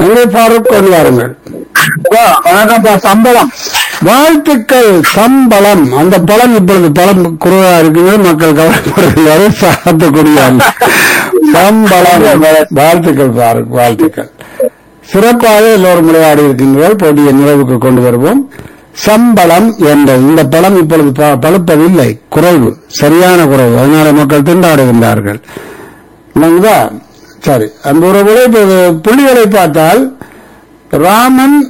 எங்கே ஃபாரூக் கொண்டு வாருங்கள் வணக்கம்ப்பா சம்பளம் வாழ்த்துக்கள் சம்பளம் அந்த பழம் இப்பொழுது பழம் குறைவா இருக்குது மக்கள் கவலைப்படுகிறாரு சாத்தக்கூடிய சம்பளம் வாழ்த்துக்கள் ஃபாரூக் வாழ்த்துக்கள் சிறப்பாக எல்லோரும் விளையாடி இருக்கின்றீர்கள் போட்டியை நிறைவுக்கு கொண்டு வருவோம் சம்பளம் என்ற இந்த பழம் இப்பொழுது ப- பழுப்பதில்லை குறைவு சரியான குறைவு அதனால மக்கள் திண்டாடுகின்றார்கள் இல்லைங்களா சரி அந்த உறவுகளை இப்போது புள்ளிகளை பார்த்தால் ராமன்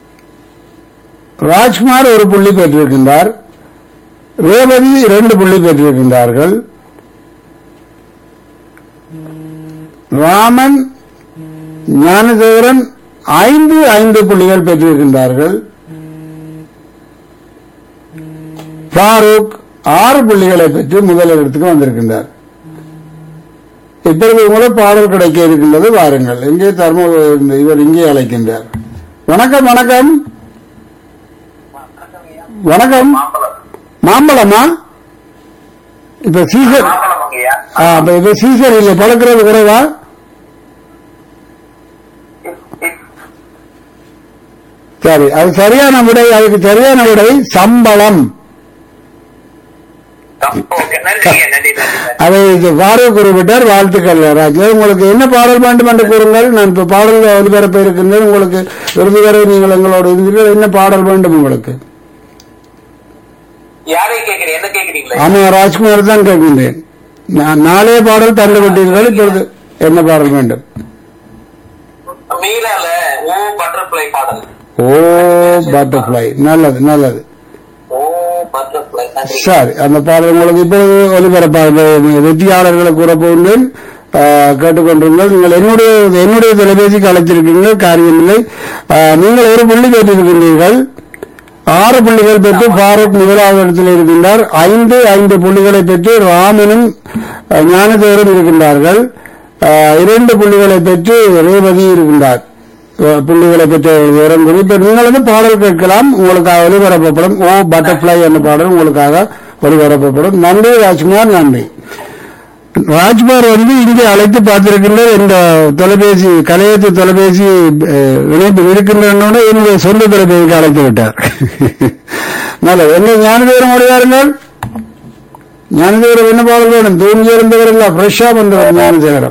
ராஜ்குமார் ஒரு புள்ளி பெற்றிருக்கின்றார் ரேவதி இரண்டு புள்ளி பெற்றிருக்கின்றார்கள் ராமன் ஞானதேவரன் ஐந்து ஐந்து புள்ளிகள் பெற்றிருக்கின்றார்கள் ஃபாரூக் ஆறு புள்ளிகளை பெற்று முதல் இடத்துக்கு வந்திருக்கின்றார் இப்பொழுது உங்களை பாடல் கிடைக்க இருக்கின்றது வாருங்கள் எங்கே தர்ம இவர் இங்கே அழைக்கின்றார் வணக்கம் வணக்கம் வணக்கம் மாம்பழமா இப்ப சீசன் ஆ, அப்ப இப்ப சீசன் இல்லை பழக்கிறது குறைவா சரி அது சரியான விடை அதுக்கு சரியான விடை சம்பளம் ஓகே நன்றிங்க நன்றி நன்றி நன்றி. அதை பாரத குறிப்பிட்டார் வாழ்த்துக்கள் ராஜா உங்களுக்கு என்ன பாடல் வேண்டும் என்று கூறுங்கள் நான் இப்ப பாடல் ஒலிபரப்ப இருக்கின்றேன் உங்களுக்கு இறுதி வரை நீங்கள் எங்களோடு இருந்தீர்கள் என்ன பாடல் வேண்டும் உங்களுக்கு யாரை கேக்குறீங்க என்ன கேக்குறீங்களா ஆமா ராஜ்குமார் தான் கேட்கின்றேன் நான் நாளே பாடல் தந்து விட்டீர்கள் இப்பொழுது என்ன பாடல் வேண்டும் மீனால ஓ பட்டர்ஃபிளை பாடல் ஓ பட்டர்ஃபிளை நல்லது நல்லது ஓ பட்டர்ஃபிளை நன்றி சரி அந்த பாடல் உங்களுக்கு இப்பொழுது ஒலிபரப்பாக வெற்றியாளர்களை கூற போகின்றேன் ஆ, கேட்டுக்கொண்டிருங்கள் நீங்கள் என்னுடைய என்னுடைய தொலைபேசிக்கு அழைத்திருக்கீர்கள் காரியமில்லை ஆ, நீங்கள் ஒரு புள்ளி பெற்றிருக்கின்றீர்கள் ஆறு புள்ளிகள் பெற்று ஃபாரூக் முதலாவது இடத்தில் இருக்கின்றார் ஐந்து ஐந்து புள்ளிகளை பெற்று ராமனும் அஹ், ஞானதேவரும் இருக்கின்றார்கள் அஹ், இரண்டு புள்ளிகளை பெற்று ரேவதி இருக்கின்றார் அஹ், புள்ளிகளை பெற்ற விவரம் கூறி இப்ப நீங்கள் வந்து பாடல் கேட்கலாம் உங்களுக்காக ஒளிபரப்பப்படும் ஓ பட்டர்ஃபிளை என்ற பாடல் உங்களுக்காக ஒளிபரப்பப்படும் நன்றி ராஜ்குமார் நன்றி ராஜ்குமார் வந்து இங்கே அழைத்து பார்த்திருக்கின்ற இந்த தொலைபேசி கலையத்து தொலைபேசி அஹ், இணைப்பு இருக்கின்றன என்னுடைய சொந்த தொலைபேசிக்கு அழைத்து விட்டார் நல்லது என்ன ஞானதேவரம் ஓடுவாருங்கள் ஞானதேவரம் என்ன பாடல் வேணும் தூங்கி இருந்தவர் இல்ல ஃப்ரெஷ்ஷா வந்தவர் ஞானதேவரம்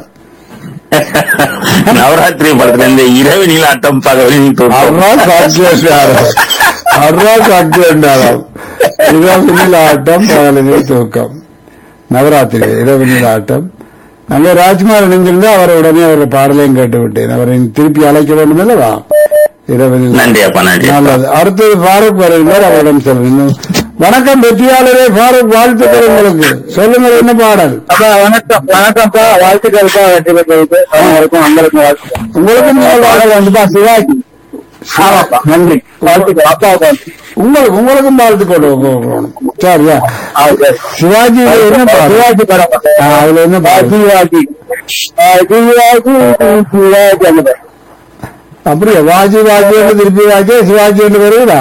நவராத்திரி படத்துல இந்த இரவு நீலாட்டம் பகவலின் தோற்றம் அவ்வளோ காட்சி வேண்டாரம் அவ்வளோ காட்சி வேண்டாரம் இரவு ஆட்டம் பகலினில் தூக்கம் நவராத்திரி இரவு ஆட்டம் அங்கே ராஜ்குமார் இணைந்திருந்தா அவர் உடனே அவர் பாடலையும் கேட்டு விட்டேன் அவரை திருப்பி அழைக்க வேண்டும் அல்லவா இரவு நன்றி அப்பா நன்றி அப்பா. நல்லது அடுத்தது ஃபாரூக் வருகிறார் அவரிடம் சொல்லுங்க வணக்கம் வெற்றியாளரே ஃபாரூக் வாழ்த்துக்கள் உங்களுக்கு சொல்லுங்கள் என்ன பாடல் அப்பா வணக்கம் வணக்கம்ப்பா வாழ்த்துக்கள்ப்பா வெற்றி பெற்றதுக்கு அவங்களுக்கும் உங்களுக்கு வாழ்த்துக்கள் உங்களுக்கும் நீங்கள் பாடல் வந்துப்பா சிவாஜி ஆமாப்பா நன்றி வாழ்த்துக்கள் அப்பா உங்களுக்கு உங்களுக்கும் வாழ்த்து கொடுக்கணும் சரியா சிவாஜி என்ன பாடல் சிவாஜி படம் ஆ, அதுல என்ன பாடல் சிவாஜி ஆ, சிவாஜி சிவாஜி அந்த படம். அப்படியா வாஜி வாஜி என்று திருப்பி வாஜி சிவாஜி என்று வருவதா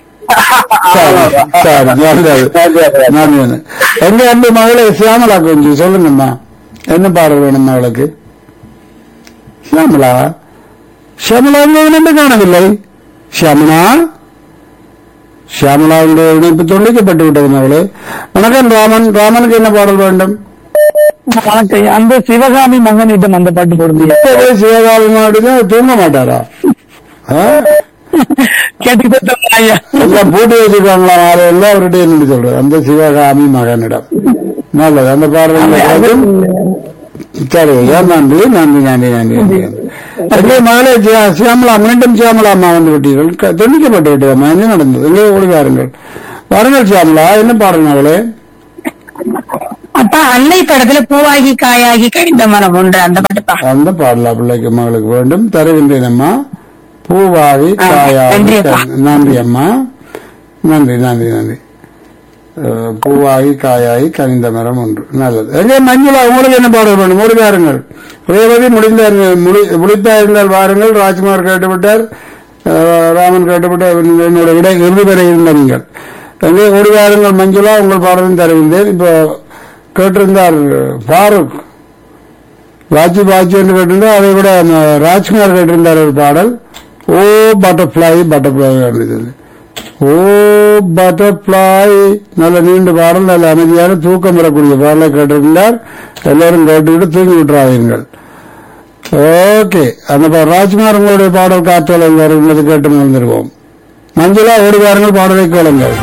சரி சரி நல்லது நல்லது எங்க அன்பு மகளே சியாமலா கொஞ்சம் சொல்லுங்கம்மா என்ன பாடல் வேணும் மகளுக்கு சியாமலா ஷியாமலா இணைப்பு காணவில்லை ஷியாமலா ஷியாமலாவுடைய இணைப்பு துண்டிக்கப்பட்டு விட்டது மகளே வணக்கம் ராமன் ராமனுக்கு என்ன பாடல் வேண்டும் வணக்கம் அந்த சிவகாமி மகனிடம் அந்த பாட்டு போடுங்க இப்பவே சிவகாமி மாடுதான் தூங்க மாட்டாரா ஆ? கேட்டுக்கிட்டு ஐயா எல்லாம் பூட்டி வச்சிருக்காங்களா ஆறு எல்லாம் அவர்கிட்ட என்ன சொல்றது அந்த சிவகாமி மகனிடம் நல்லது அந்த பாடல் சரி ஐயா நன்றி நன்றி நன்றி நன்றி நன்றி எங்கே மகளே சியா- சியாமலா மீண்டும் சியாமலா அம்மா வந்து விட்டீர்கள் க- துண்டிக்கப்பட்டு விட்டதம்மா என்ன நடந்தது எங்கே ஓடி வாருங்கள் வாருங்கள் சியாமலா என்ன பாடல் மகளே அப்பா அன்னை படத்துல பூவாகி காயாகி கழிந்த மரம் உண்டு அந்த பாட்டுப்பா அந்த பாடலா பிள்ளைக்கு மகளுக்கு வேண்டும் தருகின்றேன் அம்மா பூவாகி ஆ, காயாகி நன்றி அப்பா. கனி- நன்றி அம்மா நன்றி நன்றி நன்றி அஹ், பூவாகி காயாகி கனிந்த மரம் ஒன்று நல்லது எங்கே மஞ்சுளா உங்களுக்கு என்ன பாடல் வேண்டும் ஓடி வாருங்கள் ரேவதி முடிந்த முடி- முடித்தா இருந்தால் வாருங்கள் ராஜ்குமார் கேட்டுவிட்டார் அஹ், ராமன் கேட்டுவிட்டார் என்னோட விட இறுதி வரை இருந்த நீங்கள் எங்கே ஓடி வாருங்கள் மஞ்சுளா உங்கள் பாடலும் தருகின்றேன் இப்போ கேட்டிருந்தார் ஃபாரூக் வாட்சி வாட்சி என்று கேட்டிருந்தால் அதை விட நம்ம ராஜ்குமார் கேட்டிருந்தார் ஒரு பாடல் ஓ பட்டர்ஃப்ளை பட்டர்ஃப்ளை இருந்தது ஓ பட்டர்ஃப்ளை நல்ல நீண்ட பாடல் நல்ல அமைதியான தூக்கம் வரக்கூடிய பாடலை கேட்டிருந்தார் எல்லாரும் கேட்டுவிட்டு தூங்கி விட்டுறாதீர்கள் ஓகே அந்த பா- ராஜ்குமார் உங்களுடைய பாடல் காற்றலை வருகிறது கேட்டு மறந்துடுவோம் மஞ்சளா ஓடுவார்கள் பாடலை கேளுங்கள்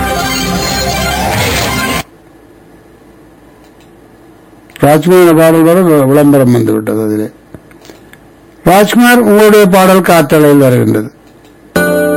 ராஜ்குமார் பாடல் வர வி- விளம்பரம் வந்து விட்டது அதிலே ராஜ்குமார் உங்களுடைய பாடல் காற்றலையில் வருகின்றது